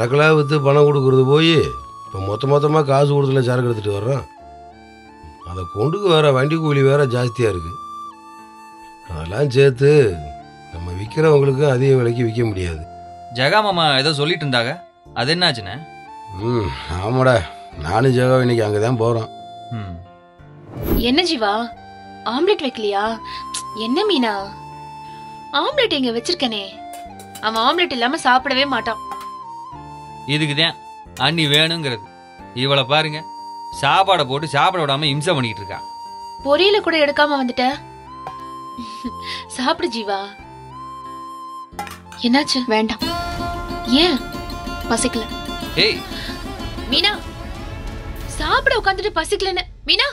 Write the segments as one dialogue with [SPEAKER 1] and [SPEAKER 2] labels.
[SPEAKER 1] சரக்கெல்லாம் விற்று பணம் கொடுக்குறது போய் இப்போ மொத்த மொத்தமாக காசு கொடுத்துல சரக்கு எடுத்துகிட்டு வர்றோம் அதை கொண்டுக்கு வேற வண்டி கூலி வேற ஜாஸ்தியாக இருக்குது அதெல்லாம் சேர்த்து நம்ம விற்கிறவங்களுக்கு அதிக விலைக்கு விற்க முடியாது
[SPEAKER 2] ஜெகா மாமா ஏதோ சொல்லிட்டு இருந்தாங்க அது என்னாச்சுண்ணே
[SPEAKER 1] ம் ஆமாடா நானும் ஜெகா இன்னைக்கு அங்கே தான் போகிறோம்
[SPEAKER 2] ம்
[SPEAKER 3] என்ன ஜீவா ஆம்லெட் வைக்கலையா என்ன மீனா ஆம்லெட் இங்க வச்சிருக்கனே அவன் ஆம்லெட் இல்லாம சாப்பிடவே மாட்டான்
[SPEAKER 2] இதுக்கு தான் அண்ணி வேணுங்கிறது இவளை பாருங்க சாப்பாடை போட்டு சாப்பிட விடாம இம்சை பண்ணிக்கிட்டு இருக்கா
[SPEAKER 3] பொரியல கூட எடுக்காம வந்துட்ட சாப்பிடு ஜீவா என்னாச்சு வேண்டாம் ஏன் பசிக்கல
[SPEAKER 2] ஏய்
[SPEAKER 3] மீனா சாப்பிட உட்காந்துட்டு பசிக்கலன்னு மீனா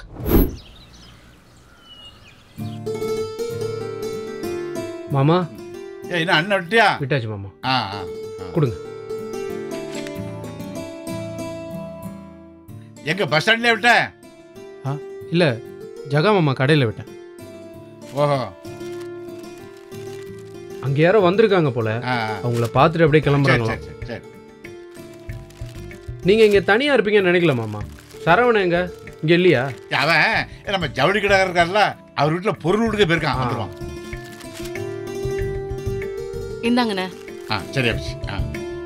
[SPEAKER 4] மாமா
[SPEAKER 5] ஏய் என்ன அண்ணன் விட்டியா
[SPEAKER 4] விட்டாச்சு மாமா
[SPEAKER 5] ஆ ஆ ஆ.
[SPEAKER 4] கொடுங்க
[SPEAKER 5] எங்க பஸ் ஸ்டாண்ட்லயே விட்ட
[SPEAKER 4] இல்லை ஜகா மாமா கடையில் விட்டேன்
[SPEAKER 5] ஓஹோ
[SPEAKER 4] அங்கே யாரோ வந்திருக்காங்க போல
[SPEAKER 5] ஆ ஆ.
[SPEAKER 4] அவங்கள பார்த்துட்டு அப்படியே
[SPEAKER 5] சரி
[SPEAKER 4] கிளம்புறாங்களா
[SPEAKER 5] சரி சரி சரி
[SPEAKER 4] நீங்கள் இங்கே தனியாக இருப்பீங்கன்னு நினைக்கல மாமா சரவணன் எங்க இங்கே இல்லையா
[SPEAKER 5] ஏய், அவன் நம்ம ஜவுளி கடை இருக்கார்ல அவர் வீட்டுல பொருள் விடுக்க போயிருக்கான்
[SPEAKER 4] ஆ.
[SPEAKER 5] வந்துருவான்
[SPEAKER 6] இந்தாங்கண்ணே
[SPEAKER 5] ஆ சரி அபிஷ் ஆ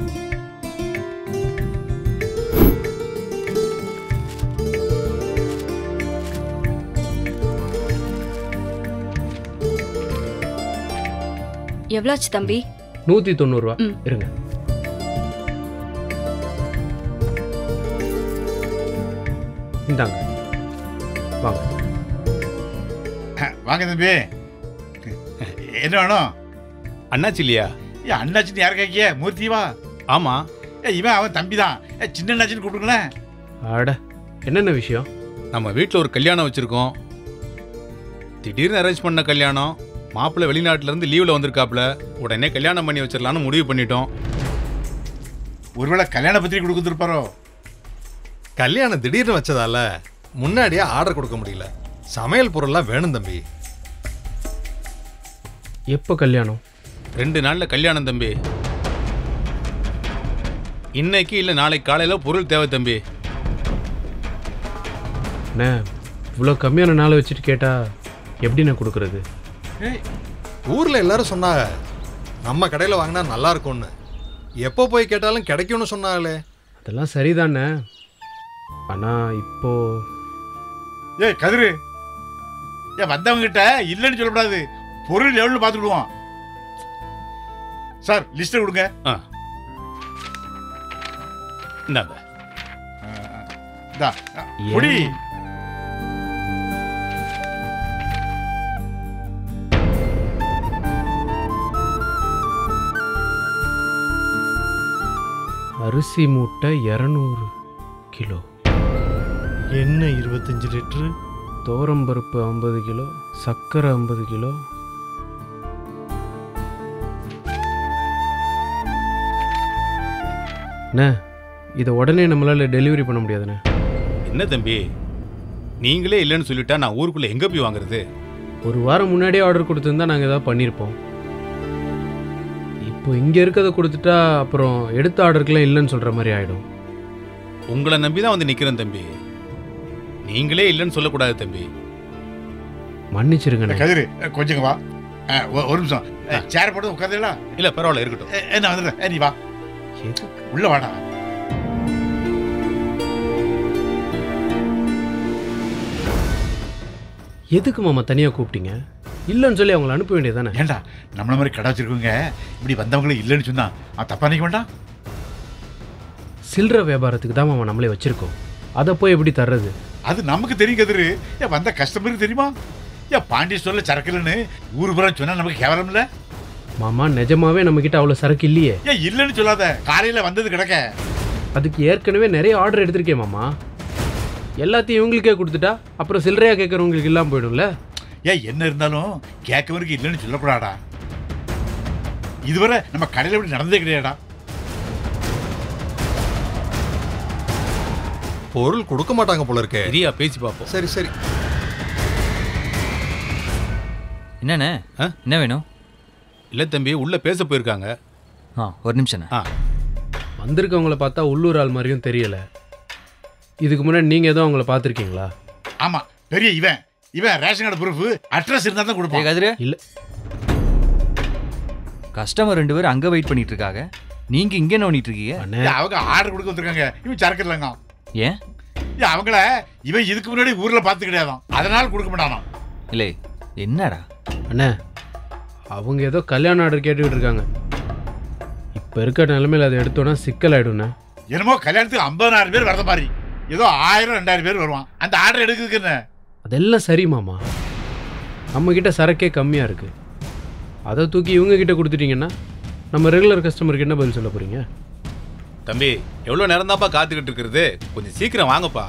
[SPEAKER 6] எவ்வளோ ஆச்சு தம்பி
[SPEAKER 4] நூற்றி தொண்ணூறுரூவா
[SPEAKER 6] ம்.
[SPEAKER 4] இருங்க இந்தாங்க வாங்க
[SPEAKER 5] வாங்க தம்பி என்ன வேணும்
[SPEAKER 7] அண்ணாச்சி இல்லையா
[SPEAKER 5] ஏ அண்ணாச்சின்னு யார் கேக்கிய மூர்த்தி வா
[SPEAKER 7] ஆமா
[SPEAKER 5] ஏ இவன் அவன் தம்பி தான் ஏ சின்ன அண்ணாச்சின்னு கூப்பிடுங்களேன்
[SPEAKER 4] அட என்னென்ன விஷயம்
[SPEAKER 7] நம்ம வீட்டில் ஒரு கல்யாணம் வச்சிருக்கோம் திடீர்னு அரேஞ்ச் பண்ண கல்யாணம் மாப்பிள்ளை வெளிநாட்டுல இருந்து லீவ்ல வந்திருக்காப்ல உடனே கல்யாணம் பண்ணி வச்சிடலாம்னு முடிவு பண்ணிட்டோம்
[SPEAKER 5] ஒருவேளை கல்யாண பத்திரிக்கை கொடுத்துருப்பாரோ
[SPEAKER 8] கல்யாணம் திடீர்னு வச்சதால முன்னாடியே ஆர்டர் கொடுக்க முடியல சமையல் பொருள்லாம் வேணும் தம்பி
[SPEAKER 4] எப்போ கல்யாணம்
[SPEAKER 7] ரெண்டு நாள்ல கல்யாணம் தம்பி இன்னைக்கு இல்ல நாளைக்கு காலையில பொருள் தேவை தம்பி
[SPEAKER 4] அண்ணே இவ்வளோ கம்மியான நாளை வச்சுட்டு கேட்டா எப்படிண்ணே கொடுக்குறது
[SPEAKER 5] ஏய்
[SPEAKER 8] ஊர்ல எல்லாரும் சொன்னாங்க நம்ம கடையில் வாங்கினா நல்லா இருக்கும்னு எப்போ போய் கேட்டாலும் கிடைக்கும்னு சொன்னாங்களே
[SPEAKER 4] அதெல்லாம் சரிதானே ஆனால் இப்போ
[SPEAKER 5] ஏய் கதிரு ஏன் வந்தவங்க கிட்ட இல்லைன்னு சொல்லக்கூடாது பொருள் எவ்வளவு பார்த்துக்கிடுவோம் சார் லிஸ்ட்டை கொடுங்க
[SPEAKER 7] ஆ. இந்தாங்க
[SPEAKER 5] இந்தா, குடி
[SPEAKER 4] ஏன்? அரிசி மூட்டை இரநூறு கிலோ
[SPEAKER 8] எண்ணெய் இருபத்தஞ்சு லிட்டரு
[SPEAKER 4] தோரம்பருப்பு ஐம்பது கிலோ சர்க்கரை ஐம்பது கிலோ அண்ணே இதை உடனே நம்மளால் டெலிவரி பண்ண முடியாதுண்ணே
[SPEAKER 7] என்ன தம்பி நீங்களே இல்லைன்னு சொல்லிட்டா நான் ஊருக்குள்ள எங்க போய் வாங்குறது
[SPEAKER 4] ஒரு வாரம் முன்னாடியே ஆர்டர் கொடுத்துருந்தா நாங்கள் ஏதாவது பண்ணியிருப்போம் இப்போ இங்கே இருக்கிறத கொடுத்துட்டா அப்புறம் எடுத்த ஆர்டருக்குலாம் இல்லைன்னு சொல்கிற மாதிரி ஆகிடும்
[SPEAKER 7] உங்களை நம்பி தான் வந்து நிக்கிறேன் தம்பி நீங்களே இல்லைன்னு சொல்லக்கூடாது தம்பி
[SPEAKER 4] மன்னிச்சிருங்கண்ணே
[SPEAKER 5] கதிரு கொஞ்சம் வா ஆ, ஒ- ஒரு நிமிஷம் சேர் போட்டு உட்காந்துடா
[SPEAKER 7] இல்ல பரவாயில்ல இருக்கட்டும்
[SPEAKER 5] என்ன வந்துடுறேன் ஏ, நீ வா
[SPEAKER 4] எதுக்கு
[SPEAKER 5] உள்ள வாடா
[SPEAKER 4] எதுக்கு மாமா தனியாக கூப்பிட்டீங்க இல்லைன்னு சொல்லி அவங்கள அனுப்ப வேண்டியதானே
[SPEAKER 5] ஏண்டா நம்மள மாதிரி கடை வச்சிருக்கோங்க இப்படி வந்தவங்களே இல்லைன்னு சொன்னா அவன் தப்பா நினைக்க வேண்டாம்
[SPEAKER 4] சில்லற வியாபாரத்துக்கு தான் மாமா நம்மளே வச்சுருக்கோம் அதை போய் எப்படி தர்றது
[SPEAKER 5] அது நமக்கு தெரியும் கதிரு ஏன் வந்த கஸ்டமருக்கு தெரியுமா ஏன் பாண்டிய சொல்ல சரக்குலன்னு ஊர் புறம் சொன்னா நமக்கு கேவலம் இல்ல
[SPEAKER 4] மாமா நிஜமாவே நம்மக்கிட்ட அவ்வளோ சரக்கு இல்லையே
[SPEAKER 5] ஏன் இல்லைன்னு சொல்லாத காலையில வந்தது கிடக்க
[SPEAKER 4] அதுக்கு ஏற்கனவே நிறைய ஆர்டர் எடுத்திருக்கேன் மாமா எல்லாத்தையும் இவங்களுக்கே கொடுத்துட்டா அப்புறம் சில்லறையாக கேட்குறவங்களுக்கு இல்லாமல் போயிடும்ல
[SPEAKER 5] ஏன் என்ன இருந்தாலும் கேட்கவருக்கு இல்லைன்னு சொல்லக்கூடாடா இதுவரை நம்ம கடையில இப்படி நடந்ததே கிடையாடா
[SPEAKER 8] பொருள் கொடுக்க மாட்டாங்க போல இருக்கே
[SPEAKER 7] சரியா பேசி பார்ப்போம்
[SPEAKER 8] சரி சரி
[SPEAKER 2] என்னண்ணே
[SPEAKER 7] ஆ?
[SPEAKER 2] என்ன வேணும்
[SPEAKER 7] இல்ல தம்பி உள்ள பேச போயிருக்காங்க
[SPEAKER 2] ஆ ஒரு நிமிஷண்ணே
[SPEAKER 7] ஆ
[SPEAKER 4] வந்திருக்கவங்கள பார்த்தா உள்ளூர் ஆள் மாதிரியும் தெரியல இதுக்கு முன்னாடி நீங்கள் எதுவும் அவங்கள பார்த்துருக்கீங்களா
[SPEAKER 5] ஆமா பெரிய இவன் இவன் ரேஷன் கார்டு ப்ரூஃப் அட்ரஸ் இருந்தா தான்
[SPEAKER 2] ஏய்
[SPEAKER 5] கொடுப்பான்
[SPEAKER 2] கதிரு
[SPEAKER 4] இல்ல.
[SPEAKER 2] கஸ்டமர் ரெண்டு பேரும் அங்க வெயிட் பண்ணிட்டு இருக்காங்க நீங்க இங்க என்ன பண்ணிட்டு இருக்கீங்க
[SPEAKER 4] அண்ணே
[SPEAKER 5] ஏய், அவங்க ஆர்டர் கொடுக்க வந்திருக்காங்க இவன் சரக்கு இல்லைங்க
[SPEAKER 2] ஏன்
[SPEAKER 5] ஏய், அவங்கள இவன் இதுக்கு முன்னாடி ஊர்ல பார்த்து கிடையாதான் அதனால கொடுக்க மாட்டானாம்
[SPEAKER 2] இல்லை என்னடா
[SPEAKER 4] அண்ணே அவங்க ஏதோ கல்யாண ஆர்டர் கேட்டுக்கிட்டு இருக்காங்க இப்போ இருக்க நிலமையில் அதை எடுத்தோன்னா சிக்கல் ஆயிடும்ண்ணே
[SPEAKER 5] என்னமோ கல்யாணத்துக்கு ஐம்பதாயிரம் பேர் வரத மாதிரி ஏதோ ஆயிரம் ரெண்டாயிரம் பேர் வருவான் அந்த ஆர்டர் எடுக்கிறதுக்கு என்ன
[SPEAKER 4] அதெல்லாம் சரி மாமா நம்மக்கிட்ட சரக்கே கம்மியாக இருக்குது அதை தூக்கி இவங்க கிட்ட கொடுத்துட்டீங்கன்னா நம்ம ரெகுலர் கஸ்டமருக்கு என்ன பதில் சொல்ல போகிறீங்க
[SPEAKER 7] தம்பி எவ்வளோ நேரம் தான்ப்பா காத்துக்கிட்டு இருக்கிறது கொஞ்சம் சீக்கிரம் வாங்கப்பா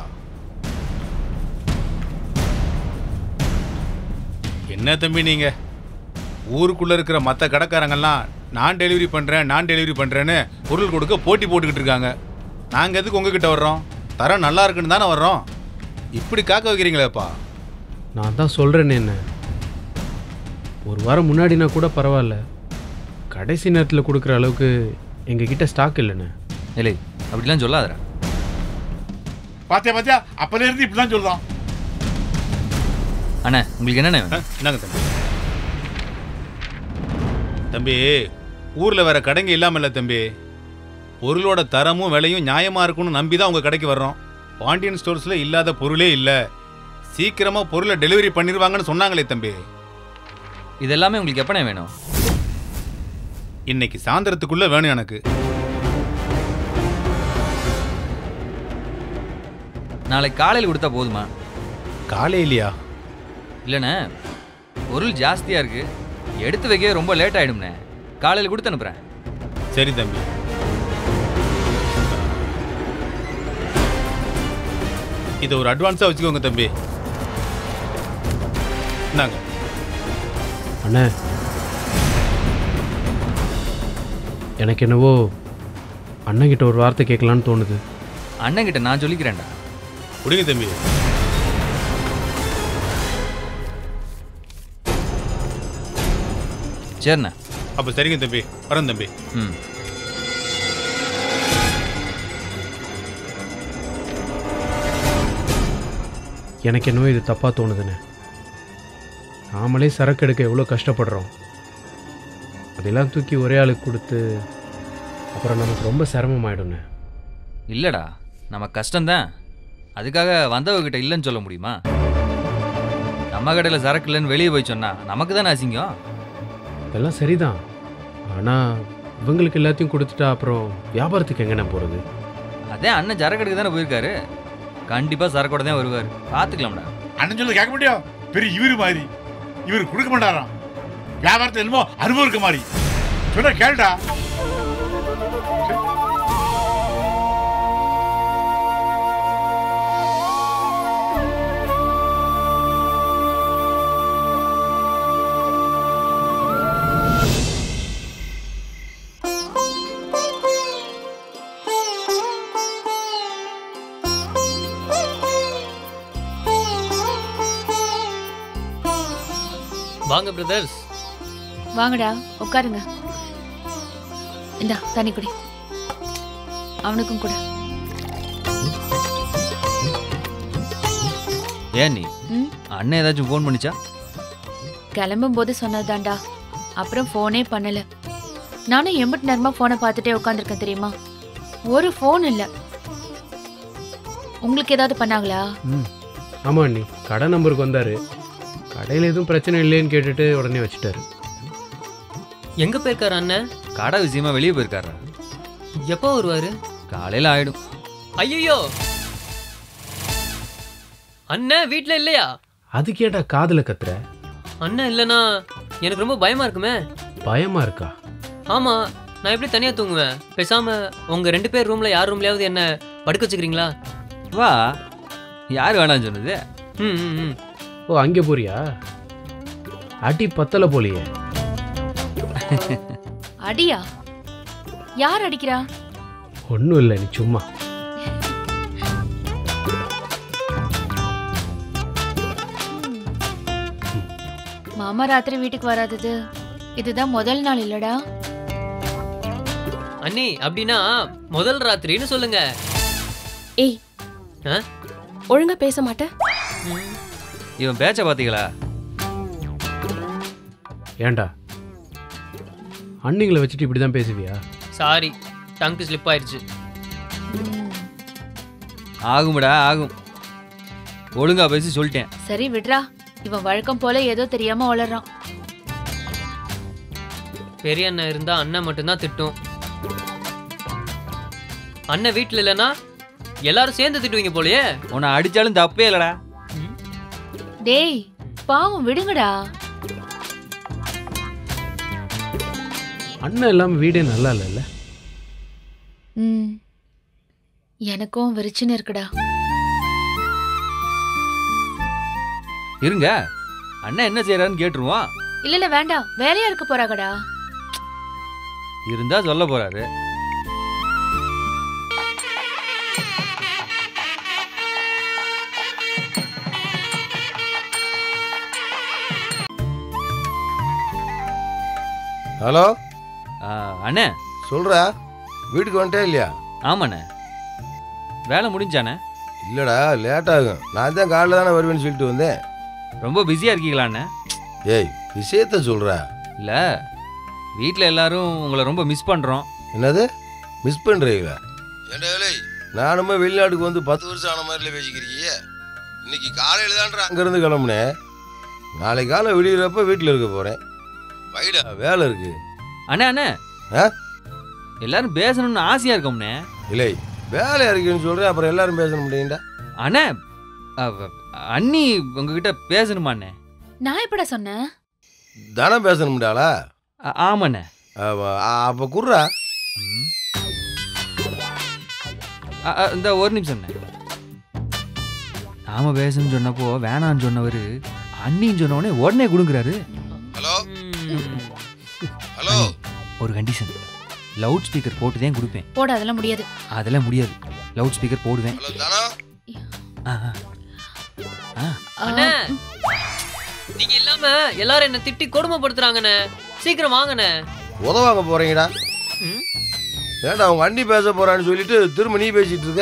[SPEAKER 7] என்ன தம்பி நீங்க ஊருக்குள்ள இருக்கிற மற்ற கடைக்காரங்கெல்லாம் நான் டெலிவரி பண்றேன் நான் டெலிவரி பண்றேன்னு பொருள் கொடுக்க போட்டி போட்டுக்கிட்டு இருக்காங்க நாங்க எதுக்கு உங்ககிட்ட வர்றோம் தரம் நல்லா இருக்குன்னு தானே வர்றோம் இப்படி காக்க வைக்கிறீங்களேப்பா
[SPEAKER 4] நான் தான் சொல்கிறேன்னு என்ன ஒரு வாரம் முன்னாடினா கூட பரவாயில்ல கடைசி நேரத்தில் கொடுக்குற அளவுக்கு எங்ககிட்ட ஸ்டாக் இல்லைண்ணே
[SPEAKER 2] இல்லை அப்படிலாம் சொல்லாதடா
[SPEAKER 5] பாத்தியா பாத்தியா அப்பல இருந்து இப்படிதான் சொல்றான்
[SPEAKER 2] அண்ணா உங்களுக்கு என்னண்ணே
[SPEAKER 7] ஆ,
[SPEAKER 2] வேணும்
[SPEAKER 7] என்னங்க தம்பி தம்பி ஊர்ல வேற கடைங்க இல்லாம இல்ல தம்பி பொருளோட தரமும் விலையும் நியாயமா இருக்கும்னு நம்பி தான் உங்க கடைக்கு வர்றோம் பாண்டியன் ஸ்டோர்ஸ்ல இல்லாத பொருளே இல்ல சீக்கிரமா பொருளை டெலிவரி பண்ணிருவாங்கன்னு சொன்னாங்களே தம்பி
[SPEAKER 2] இது எல்லாமே உங்களுக்கு எப்பண்ணே வேணும்
[SPEAKER 7] இன்னைக்கு சாயந்தரத்துக்குள்ள வேணும் எனக்கு
[SPEAKER 2] நாளைக்கு காலையில் கொடுத்தா போதுமா
[SPEAKER 7] காலையிலையா
[SPEAKER 2] இல்லைண்ணே பொருள் ஜாஸ்தியாக இருக்கு எடுத்து வைக்க ரொம்ப லேட் ஆயிடும்ண்ணே காலையில் கொடுத்து அனுப்புகிறேன்
[SPEAKER 7] சரி தம்பி இதை ஒரு அட்வான்ஸா வச்சுக்கோங்க தம்பி இந்தாங்க
[SPEAKER 4] அண்ணே எனக்கு என்னவோ அண்ணன்கிட்ட ஒரு வார்த்தை கேட்கலான்னு தோணுது
[SPEAKER 2] அண்ணன்கிட்ட நான் சொல்லிக்கிறேன்டா
[SPEAKER 7] குடிங்க தம்பி
[SPEAKER 2] சரிண்ணே
[SPEAKER 7] அப்ப சரிங்க தம்பி வரேன் தம்பி
[SPEAKER 2] ம்
[SPEAKER 4] எனக்கு என்னவோ இது தப்பாக தோணுதுண்ணே நாமளே சரக்கு எடுக்க எவ்வளோ கஷ்டப்படுறோம் அதெல்லாம் தூக்கி ஒரே ஆளுக்கு கொடுத்து அப்புறம் நமக்கு ரொம்ப சிரமமாயிடும்ண்ணே
[SPEAKER 2] இல்லைடா நம்ம கஷ்டம்தான் அதுக்காக வந்தவகிட்ட இல்லைன்னு சொல்ல முடியுமா நம்ம கடையில் சரக்கு இல்லைன்னு வெளியே போய் சொன்னா நமக்கு தானே அசிங்கம்
[SPEAKER 4] இதெல்லாம் சரிதான் ஆனால் இவங்களுக்கு எல்லாத்தையும் கொடுத்துட்டா அப்புறம் வியாபாரத்துக்கு எங்கண்ணே போகிறது
[SPEAKER 2] அதே அண்ணன் சரக்கு எடுக்க தானே போயிருக்காரு கண்டிப்பாக சரக்கோட தான் வருவார் பார்த்துக்கலாம்டா
[SPEAKER 5] அண்ணன் சொல்ல கேட்க முடியும் பெரிய இவரு மாதிரி இவர் கொடுக்க மாட்டாராம் வியாபாரத்தை என்னமோ அனுபவம் இருக்க மாதிரி சொன்ன கேளுடா
[SPEAKER 9] வாங்க பிரதர்ஸ்
[SPEAKER 3] வாங்கடா உட்காருங்க இந்தா தண்ணி குடி அவனுக்கும் கூட
[SPEAKER 2] ஏன் நீ
[SPEAKER 3] ம்
[SPEAKER 2] அண்ணன் ஏதாச்சும் ஃபோன் பண்ணிச்சா
[SPEAKER 3] கிளம்பும் போது சொன்னதாண்டா அப்புறம் ஃபோனே பண்ணல நானும் எம்பிட்டு நேரமா ஃபோனை பார்த்துட்டே உட்காந்துருக்கேன் தெரியுமா ஒரு ஃபோன் இல்ல உங்களுக்கு ஏதாவது பண்ணாங்களா
[SPEAKER 4] ஆமாம் அண்ணி கடை நம்பருக்கு வந்தார் கடையில் எதுவும் பிரச்சனை இல்லைன்னு கேட்டுட்டு உடனே வச்சுட்டாரு
[SPEAKER 9] எங்க போயிருக்காரு அண்ணன்
[SPEAKER 2] கடை விஷயமா வெளியே போயிருக்காரா
[SPEAKER 9] எப்போ வருவாரு
[SPEAKER 2] காலையில் ஆயிடும்
[SPEAKER 9] ஐயோ அண்ணன் வீட்ல இல்லையா
[SPEAKER 4] அது கேட்டா காதில் கத்துற
[SPEAKER 9] அண்ணன் இல்லைன்னா எனக்கு ரொம்ப பயமா இருக்குமே
[SPEAKER 4] பயமா இருக்கா
[SPEAKER 9] ஆமா நான் எப்படி தனியா தூங்குவேன் பேசாம உங்க ரெண்டு பேர் ரூம்ல யார் ரூம்லயாவது என்ன படுக்க வச்சுக்கிறீங்களா
[SPEAKER 2] வா யார் வேணாம்னு சொன்னது
[SPEAKER 9] ம் ம், ம்
[SPEAKER 4] ஓ அங்கே போறியா அடி பத்தலை போலியே
[SPEAKER 3] அடியா யார் அடிக்கிறா
[SPEAKER 4] ஒன்றும் இல்லை நீ சும்மா
[SPEAKER 3] மாமா ராத்திரி வீட்டுக்கு வராதது இதுதான் முதல் நாள் இல்லடா
[SPEAKER 9] அண்ணி அப்படின்னா முதல் ராத்திரின்னு சொல்லுங்க
[SPEAKER 6] ஏய்
[SPEAKER 9] ஆ?
[SPEAKER 6] ஒழுங்கா பேச மாட்டேன்
[SPEAKER 2] இவன் பேச்ச பாத்தீங்களா
[SPEAKER 4] ஏன்டா அண்ணிங்களை வச்சுட்டு இப்படி தான் பேசுவியா
[SPEAKER 9] சாரி டங்கு ஸ்லிப் ஆயிடுச்சு
[SPEAKER 2] ஆகும்டா ஆகும் ஒழுங்கா பேசி சொல்லிட்டேன்
[SPEAKER 3] சரி விட்றா இவன் வழக்கம் போல ஏதோ தெரியாம வளர்றான்
[SPEAKER 9] பெரிய அண்ணன் இருந்தா அண்ணன் மட்டும்தான் திட்டும் அண்ணன் வீட்டில் இல்லைன்னா எல்லாரும் சேர்ந்து திட்டுவீங்க போலயே
[SPEAKER 2] உன்னை அடிச்சாலும் தப்பே இல்லடா
[SPEAKER 3] டேய் பாவம் விடுங்கடா
[SPEAKER 4] அண்ணன் இல்லாமல் வீடே நல்லா இல்லைல்ல
[SPEAKER 3] ம் எனக்கும் விரிச்சுன்னு இருக்குடா
[SPEAKER 2] இருங்க அண்ணன் என்ன செய்யறாருன்னு கேட்டுருவான்
[SPEAKER 3] இல்ல இல்ல வேண்டாம் வேலையா இருக்க போறாங்கடா
[SPEAKER 2] இருந்தா சொல்ல போறாரு
[SPEAKER 1] ஹலோ
[SPEAKER 2] ஆ, அண்ணே
[SPEAKER 1] சொல்றா வீட்டுக்கு வந்துட்டே இல்லையா
[SPEAKER 2] ஆமாண்ணே வேலை முடிஞ்சாண்ணே
[SPEAKER 1] இல்லடா லேட் ஆகும் நான் தான் காலைல தானே வருவேன்னு சொல்லிட்டு வந்தேன்
[SPEAKER 2] ரொம்ப பிஸியா இருக்கீங்களா அண்ணே
[SPEAKER 1] ஏய் விஷயத்த சொல்றா
[SPEAKER 2] இல்ல வீட்டில் எல்லாரும் உங்களை ரொம்ப மிஸ் பண்றோம்
[SPEAKER 1] என்னது மிஸ் பண்றீங்களா ஏண்டா ஏலே நானுமே வெளிநாட்டுக்கு வந்து பத்து வருஷம் ஆன மாதிரில பேசிக்கிறீங்க இன்னைக்கு காலையில தான்டா அங்கேருந்து கிளம்புனேன் நாளைக்கு காலை விடிகிறப்ப வீட்டில் இருக்க போறேன் வைடா வேலை இருக்கு
[SPEAKER 2] அண்ணே அண்ணே
[SPEAKER 1] ஆ?
[SPEAKER 2] எல்லாரும் பேசணும்னு ஆசையா இருக்கோம்ண்ணே
[SPEAKER 1] இல்லை வேலை இருக்குன்னு சொல்றேன் அப்புறம் எல்லாரும் பேச முடியும்டா
[SPEAKER 2] அண்ணே அவ- அண்ணி உங்ககிட்ட பேசணுமா அண்ணே
[SPEAKER 3] நான் எப்படா சொன்னேன்
[SPEAKER 1] தானே பேசணும்டாளா
[SPEAKER 2] ஆ- ஆமாண்ணே
[SPEAKER 1] அவ- அ- அப்ப குர்றா
[SPEAKER 2] ம். அ, அ, இந்த ஒரு நிமிஷம் அண்ணே. நாம பேசணும்னு சொன்னப்போ வேணான்னு சொன்னவர் அண்ணின்னு சொன்ன உடனே உடனே கொடுக்குறாரு
[SPEAKER 1] ஹலோ
[SPEAKER 9] ம்.
[SPEAKER 1] ஹலோ
[SPEAKER 2] ஒரு கண்டிஷன் லவுட் ஸ்பீக்கர் போட்டு தான் கொடுப்பேன்
[SPEAKER 3] போட அதெல்லாம் முடியாது
[SPEAKER 2] அதெல்லாம் முடியாது லவுட் ஸ்பீக்கர் போடுவேன்
[SPEAKER 1] ஹலோ தானா
[SPEAKER 2] ஆ, ஆ. ஆ,
[SPEAKER 9] அண்ணே நீங்க இல்லாம எல்லாரும் என்ன திட்டி கொடுமைப்படுத்துறாங்கண்ணே சீக்கிரம் வாங்கண்ணே
[SPEAKER 1] உதவாங்க போறீங்கடா
[SPEAKER 9] ம்?
[SPEAKER 1] ஏன்டா அவங்க அண்ணி பேச போறான்னு சொல்லிட்டு திரும்ப நீ பேசிட்டு இருக்க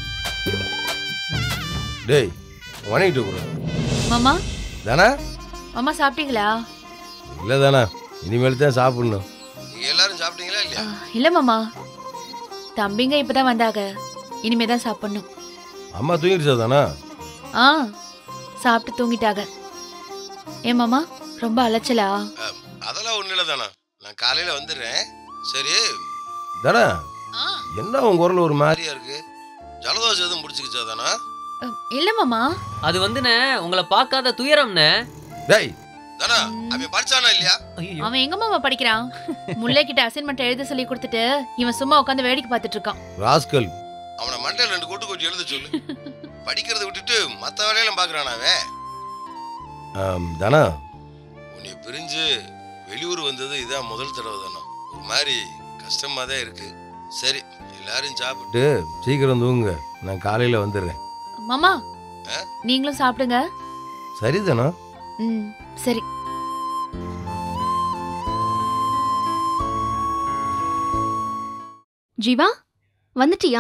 [SPEAKER 1] டேய் வணங்கிட்டு கூட
[SPEAKER 3] மாமா
[SPEAKER 1] தானே
[SPEAKER 3] மாமா சாப்பிட்டீங்களா
[SPEAKER 1] இல்லை தானே இனிமேல் தான் சாப்பிடணும் நீங்க எல்லாரும் சாப்பிட்டீங்களா இல்லையா
[SPEAKER 3] ஆ, இல்ல மாமா தம்பிங்க இப்பதான் வந்தாங்க இனிமே தான் சாப்பிடணும்
[SPEAKER 1] அம்மா தூங்கிடுச்சா தானே
[SPEAKER 3] ஆ சாப்பிட்டு தூங்கிட்டாங்க ஏன் மாமா ரொம்ப அலைச்சலா
[SPEAKER 1] அதெல்லாம் ஒன்றும் இல்லை தானே நான் காலையில் வந்துடுறேன் சரி தானே
[SPEAKER 3] ஆ,
[SPEAKER 1] என்ன உன் குரல் ஒரு மாதிரியா இருக்கு ஜலதோஷம் எதுவும் பிடிச்சிக்கிச்சா தானே
[SPEAKER 3] அ, இல்ல மாமா
[SPEAKER 9] அது வந்துண்ணே உங்களை பார்க்காத துயரம்ண்ணே
[SPEAKER 1] டேய் தானே அவன் படிச்சானா இல்லையா
[SPEAKER 9] ஐயோ
[SPEAKER 3] அவன் எங்க மாமா படிக்கிறான் முல்லை கிட்ட அசைன்மெண்ட் எழுத சொல்லி கொடுத்துட்டு இவன் சும்மா உட்காந்து வேடிக்கை பார்த்துட்டு இருக்கான்
[SPEAKER 1] ராஸ்கல் அவனை மண்டையில் ரெண்டு கொட்டு கொட்டி எழுத சொல்லு படிக்கிறத விட்டுட்டு மற்ற வேலையெல்லாம் பார்க்குறான் அவன் தானா உன்னை பிரிஞ்சு வெளியூர் வந்தது இதான் முதல் தடவை தானே ஒரு மாதிரி கஷ்டமாக தான் இருக்கு சரி எல்லாரும் சாப்பிட்டு சீக்கிரம் தூங்குங்க நான் காலையில் வந்துடுறேன்
[SPEAKER 3] மாமா
[SPEAKER 1] ஆ?
[SPEAKER 3] நீங்களும் சாப்பிடுங்க
[SPEAKER 1] சரி தானே
[SPEAKER 3] ம் சரி
[SPEAKER 6] ஜீவா வந்துட்டியா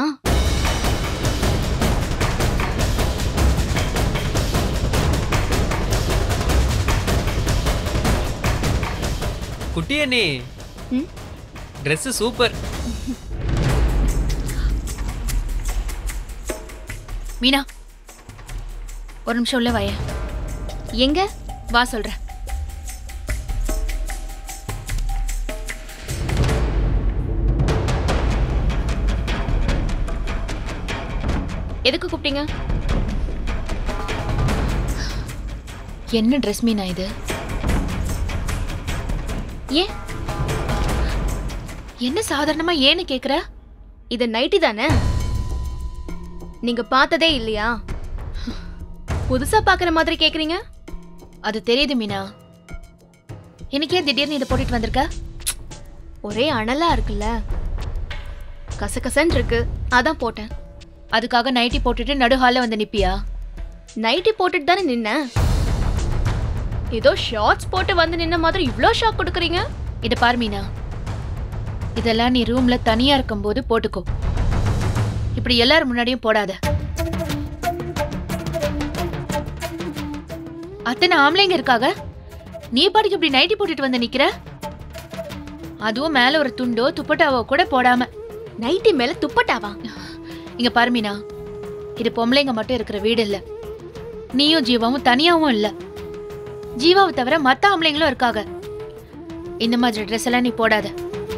[SPEAKER 9] குட்டி அண்ணி
[SPEAKER 6] ம்?
[SPEAKER 9] ட்ரெஸ் சூப்பர்
[SPEAKER 3] மீனா ஒரு நிமிஷம் உள்ள வாய
[SPEAKER 6] எங்க
[SPEAKER 3] வா சொல்றேன்
[SPEAKER 6] எதுக்கு கூப்பிட்டீங்க
[SPEAKER 3] என்ன ட்ரெஸ் மீனா இது
[SPEAKER 6] ஏன்
[SPEAKER 3] என்ன சாதாரணமா ஏன்னு கேக்குற
[SPEAKER 6] இது நைட்டி தானே நீங்க பார்த்ததே இல்லையா புதுசா பார்க்குற மாதிரி கேக்குறீங்க
[SPEAKER 3] அது தெரியுது மீனா இன்னைக்கு ஏன் திடீர்னு இதை போட்டுட்டு வந்திருக்க
[SPEAKER 6] ஒரே அனலா இருக்குல்ல கசகசன்னு இருக்கு அதான் போட்டேன்
[SPEAKER 3] அதுக்காக நைட்டி போட்டுட்டு நடு ஹால்ல வந்து நிப்பியா
[SPEAKER 6] நைட்டி போட்டுட்டு தானே நின்னேன் ஏதோ ஷார்ட்ஸ் போட்டு வந்து நின்ன மாதிரி இவ்ளோ ஷாக் கொடுக்குறீங்க
[SPEAKER 3] இதை பாரு மீனா இதெல்லாம் நீ ரூம்ல தனியா இருக்கும்போது போட்டுக்கோ இப்படி எல்லாரும் முன்னாடியும் போடாத அத்தனை ஆம்பளைங்க இருக்காக நீ பாட்டுக்கு இப்படி நைட்டி போட்டுட்டு வந்து நிக்கிற அதுவும் மேல ஒரு துண்டோ துப்பட்டாவோ கூட போடாம
[SPEAKER 6] நைட்டி மேல துப்பட்டாவா
[SPEAKER 3] இங்க பாரு மீனா இது பொம்பளைங்க மட்டும் இருக்கிற வீடு இல்ல நீயும் ஜீவாவும் தனியாவும் இல்ல ஜீவாவை தவிர மத்த ஆம்பளைங்களும் இருக்காங்க இந்த மாதிரி ட்ரெஸ் எல்லாம் நீ போடாத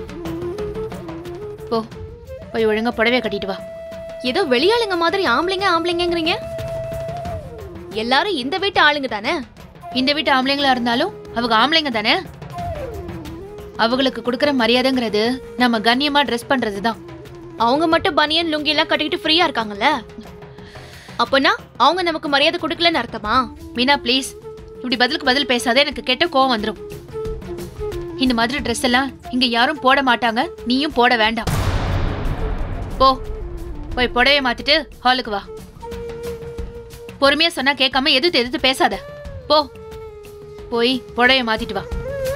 [SPEAKER 3] போ போய் ஒழுங்கா புடவை கட்டிட்டு வா
[SPEAKER 6] ஏதோ வெளியாளுங்க மாதிரி ஆம்பளைங்க ஆம்பளைங்கங்கிறீங்க எல்லாரும் இந்த வீட்டு ஆளுங்க தானே
[SPEAKER 3] இந்த வீட்டு ஆம்பளைங்களா இருந்தாலும் அவங்க ஆம்பளைங்க தானே அவங்களுக்கு கொடுக்கற மரியாதைங்கிறது நம்ம கண்ணியமா ட்ரெஸ் பண்றது தான்
[SPEAKER 6] அவங்க மட்டும் பனியன் லுங்கி எல்லாம் கட்டிக்கிட்டு ஃப்ரீயா இருக்காங்கல்ல அப்பனா அவங்க நமக்கு மரியாதை கொடுக்கலன்னு அர்த்தமா
[SPEAKER 3] மீனா ப்ளீஸ் இப்படி பதிலுக்கு பதில் பேசாத எனக்கு கெட்ட கோவம் வந்துடும் இந்த மாதிரி ட்ரெஸ் எல்லாம் இங்க யாரும் போட மாட்டாங்க நீயும் போட வேண்டாம் போ போய் புடவைய மாத்திட்டு ஹாலுக்கு வா பொறுமையா சொன்னா கேட்காம எதிர்த்து எதிர்த்து பேசாத போ போய் புடவைய மாத்திட்டு வா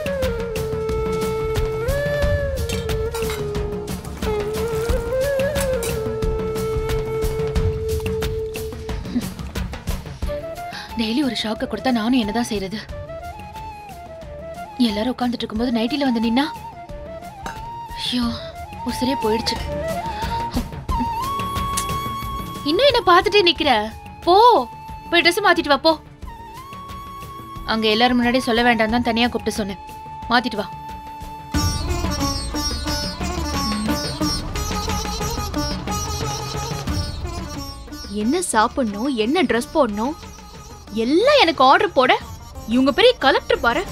[SPEAKER 3] டெய்லி ஒரு ஷாக்கை கொடுத்தா நானும் என்னதான் செய்யறது எல்லாரும் உட்காந்துட்டு இருக்கும்போது நைட்டில வந்து நின்னா ஐயோ உசிரே போயிடுச்சு இன்னும் என்ன பார்த்துட்டே நிக்கிற போ போய் ட்ரெஸ் மாத்திட்டு வா போ அங்க எல்லாரும் முன்னாடி சொல்ல வேண்டாம் தான் தனியா கூப்பிட்டு சொன்னேன் மாத்திட்டு வா
[SPEAKER 6] என்ன சாப்பிடணும் என்ன ட்ரெஸ் போடணும் எல்லாம் எனக்கு ஆர்டர் போட இவங்க பெரிய கலெக்டர் பாரு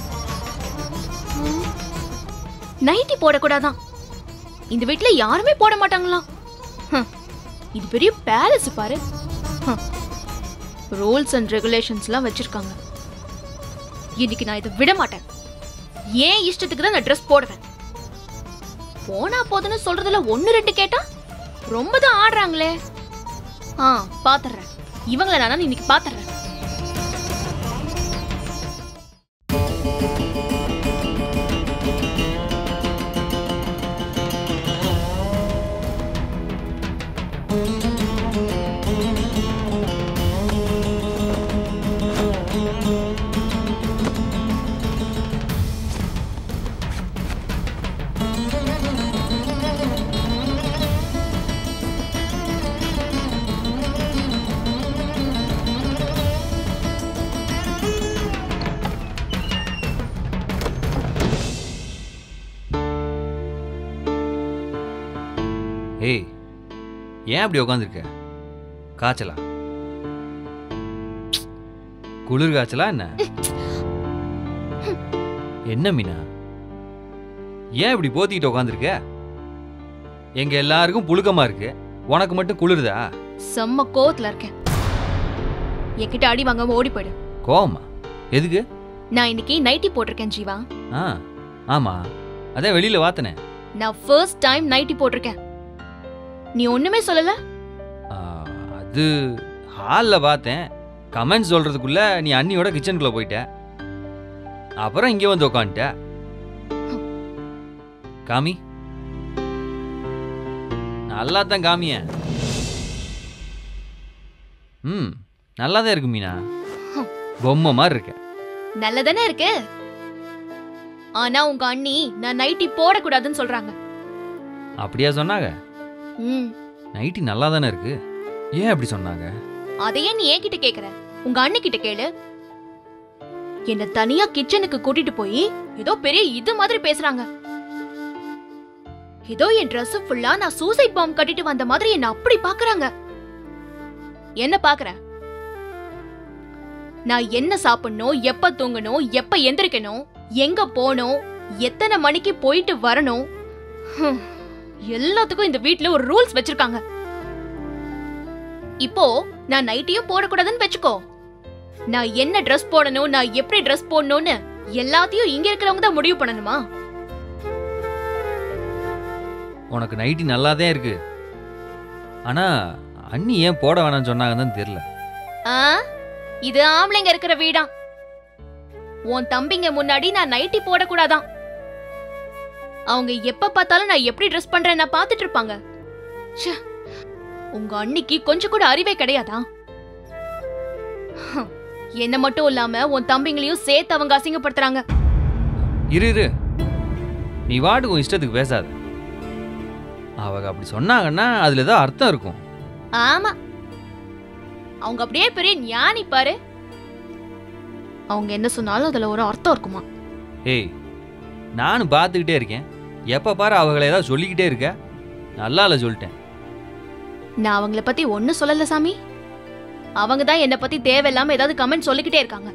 [SPEAKER 6] நைட்டி போடக்கூடாதான் இந்த வீட்ல யாருமே போட மாட்டாங்களாம் ஹம், இது பெரிய பேலஸ் பாரு ரூல்ஸ் அண்ட் ரெகுலேஷன்ஸ்லாம் வச்சிருக்காங்க இன்னைக்கு நான் இதை விட மாட்டேன் ஏன் இஷ்டத்துக்கு தான் நான் ட்ரெஸ் போடுவேன் போனா போதுன்னு சொல்றதுல ஒன்னு ரெண்டு கேட்டா ரொம்ப தான் ஆடுறாங்களே ஆ பாத்துறேன் இவங்கள நான் இன்னைக்கு பாத்துறேன்
[SPEAKER 2] ஏய் ஏன் அப்படி உட்காந்துருக்க காய்ச்சலா குளிர் காய்ச்சலா என்ன என்ன மீனா ஏன் இப்படி போத்திக்கிட்டு உட்காந்துருக்க எங்க எல்லாருக்கும் புழுக்கமா இருக்கு உனக்கு மட்டும் குளிருதா
[SPEAKER 6] செம்ம கோவத்துல இருக்கேன் என்கிட்ட அடி வாங்காம ஓடி போயிடு
[SPEAKER 2] கோவமா எதுக்கு
[SPEAKER 6] நான் இன்னைக்கு நைட்டி போட்டிருக்கேன் ஜீவா
[SPEAKER 2] ஆ ஆமா அதான் வெளியில வாத்தினேன்
[SPEAKER 6] நான் ஃபர்ஸ்ட் டைம் நைட்டி போட்டிருக்கேன் நீ ஒண்ணுமே சொல்லல
[SPEAKER 2] ஆ, அது ஹாலில் பார்த்தேன் கமெண்ட் சொல்றதுக்குள்ள நீ அண்ணியோட கிச்சனுக்குள்ள போயிட்ட அப்புறம் இங்கே வந்து உக்காந்துட்ட காமி நல்லா தான் காமிய ம் நல்லா தான் இருக்கு மீனா பொம்மை மாதிரி இருக்க
[SPEAKER 6] நல்லதானே இருக்கு ஆனா உங்க அண்ணி நான் நைட்டி போடக்கூடாதுன்னு சொல்றாங்க
[SPEAKER 2] அப்படியா சொன்னாங்க
[SPEAKER 6] ம்
[SPEAKER 2] நைட்டி நல்லா தானே இருக்கு ஏன் அப்படி சொன்னாங்க
[SPEAKER 6] அதையே நீ என்கிட்ட கேக்குற உங்க அண்ணி கிட்ட கேளு என்ன தனியா கிச்சனுக்கு கூட்டிட்டு போய் ஏதோ பெரிய இது மாதிரி பேசுறாங்க ஏதோ என் Dress ஃபுல்லா நான் சூசைட் பாம் கட்டிட்டு வந்த மாதிரி என்ன அப்படி பாக்குறாங்க என்ன பாக்குற நான் என்ன சாப்பிடணும் எப்ப தூங்கணும் எப்ப எந்திரிக்கணும் எங்க போகணும் எத்தனை மணிக்கு போயிட்டு வரணும் ஹம், எல்லாத்துக்கும் இந்த வீட்ல ஒரு ரூல்ஸ் வச்சிருக்காங்க இப்போ நான் நைட்டியும் போடக்கூடாதுன்னு வச்சுக்கோ நான் என்ன ட்ரெஸ் போடணும் நான் எப்படி ட்ரெஸ் போடணும்னு எல்லாத்தையும் இங்க இருக்கிறவங்க தான் முடிவு பண்ணணுமா
[SPEAKER 2] உனக்கு நைட்டி நல்லா தான் இருக்கு ஆனா அண்ணி ஏன் போட வேணாம்னு சொன்னாங்கன்னு தெரியல
[SPEAKER 6] ஆ இது ஆம்பளைங்க இருக்கிற வீடாம் உன் தம்பிங்க முன்னாடி நான் நைட்டி போடக்கூடாதாம் அவங்க எப்ப பார்த்தாலும் நான் எப்படி ட்ரெஸ் பண்றேன் நான் பார்த்துட்டு இருப்பாங்க ச்சே, உங்க அன்னிக்கு கொஞ்சம் கூட அறிவே கிடையாதா ஹம், என்ன மட்டும் இல்லாம உன் தம்பிங்களையும் சேர்த்து அவங்க அசிங்கப்படுத்துறாங்க
[SPEAKER 2] இரு இரு நீ வாட்டுக்கு உன் இஷ்டத்துக்கு பேசாத அவங்க அப்படி சொன்னாங்கன்னா அதுல ஏதோ அர்த்தம் இருக்கும்
[SPEAKER 6] ஆமா அவங்க அப்படியே பெரிய ஞானி பாரு அவங்க என்ன சொன்னாலும் அதுல ஒரு அர்த்தம் இருக்குமா
[SPEAKER 2] ஏய் நானும் பார்த்துக்கிட்டே இருக்கேன் எப்போ பாரு அவங்கள ஏதாவது சொல்லிக்கிட்டே இருக்க நல்லா இல்லை சொல்லிட்டேன்
[SPEAKER 6] நான் அவங்கள பத்தி ஒண்ணும் சொல்லல சாமி அவங்க தான் என்ன பத்தி தேவையில்லாம ஏதாவது கமெண்ட் சொல்லிக்கிட்டே இருக்காங்க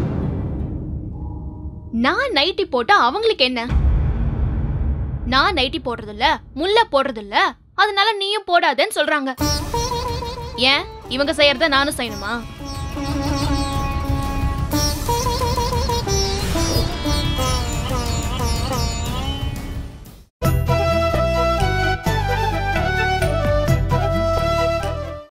[SPEAKER 6] நான் நைட்டி போட்டா அவங்களுக்கு என்ன நான் நைட்டி போடுறது இல்ல முல்லை போடுறது இல்ல அதனால நீயும் போடாதேன்னு சொல்றாங்க ஏன் இவங்க செய்யறத நானும் செய்யணுமா